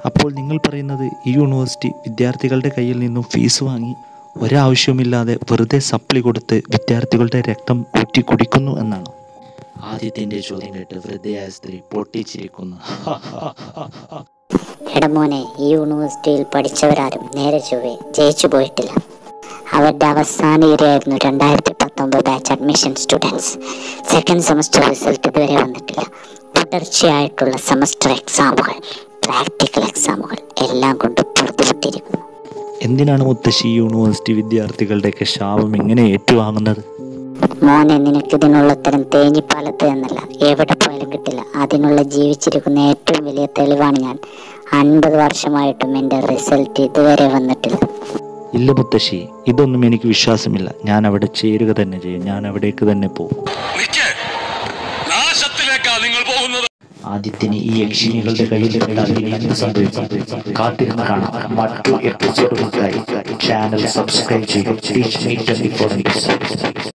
അപ്പോൾ നിങ്ങൾ പറയുന്നത് ഈ യൂണിവേഴ്സിറ്റി വിദ്യാർത്ഥികളുടെ കയ്യിൽ നിന്നും ഫീസ് വാങ്ങി ഒരാവശ്യവുമില്ലാതെ വെറുതെ സപ്ലി കൊടുത്ത് വിദ്യാർത്ഥികളുടെ രക്തം ഊറ്റി കുടിക്കുന്നു എന്നാണ് ആദ്യത്തിൻ്റെ ചോദ്യം കേട്ട് വൃദ്ധയായ സ്ത്രീ പൊട്ടിച്ചിരിക്കുന്നു എടമോനെ ഈ യൂണിവേഴ്സിറ്റിയിൽ പഠിച്ചവരാരും നേരെ ചൊവ്വേ ജയിച്ചു പോയിട്ടില്ല അവരുടെ അവസാന ഇരയായിരുന്നു രണ്ടായിരത്തി പത്തൊമ്പത് batch admission students second semester result ഇതുവരെ വന്നിട്ടില്ല തുടർച്ചയായിട്ടുള്ള സെമസ്റ്റർ എക്സാമുകൾ പ്രാക്ടിക്കൽ എക്സാമുകൾ എല്ലാം കൊണ്ട് പുറത്തുവിട്ടിരിക്കുന്നു എന്തിനാണ് മുത്തശ്ശി ഈ യൂണിവേഴ്സിറ്റി വിദ്യാർത്ഥികളുടെയൊക്കെ ശാപം ഇങ്ങനെ ഏറ്റുവാങ്ങുന്നത് മോനെ നിനക്ക് ഇതിനുള്ള ഉത്തരം തേഞ്ഞിപ്പാലത്ത് എന്നല്ല എവിടെ പോയാലും കിട്ടില്ല അതിനുള്ള ജീവിച്ചിരിക്കുന്ന ഏറ്റവും വലിയ തെളിവാണ് ഞാൻ അൻപത് വർഷമായിട്ടും എൻ്റെ റിസൾട്ട് ഇതുവരെ വന്നിട്ടില്ല ഇല്ല മുത്തശ്ശി ഇതൊന്നും എനിക്ക് വിശ്വാസമില്ല ഞാൻ അവിടെ ചേരുക തന്നെ ചെയ്യും ഞാൻ അവിടേക്ക് തന്നെ പോകും നിക്ക് നാശത്തിലേക്കാ നിങ്ങൾ പോകുന്നത് ആദ്യത്തിന് ഈ യക്ഷിണികളുടെ കയ്യിൽ പെട്ടാൽ ഇനി എന്ത് സംഭവിക്കും കാത്തിരുന്ന് കാണാം മറ്റു എപ്പിസോഡുകൾക്കായി ചാനൽ സബ്സ്ക്രൈബ് ചെയ്യും ടീച്ച് മീ ട്വന്റി ഫോർ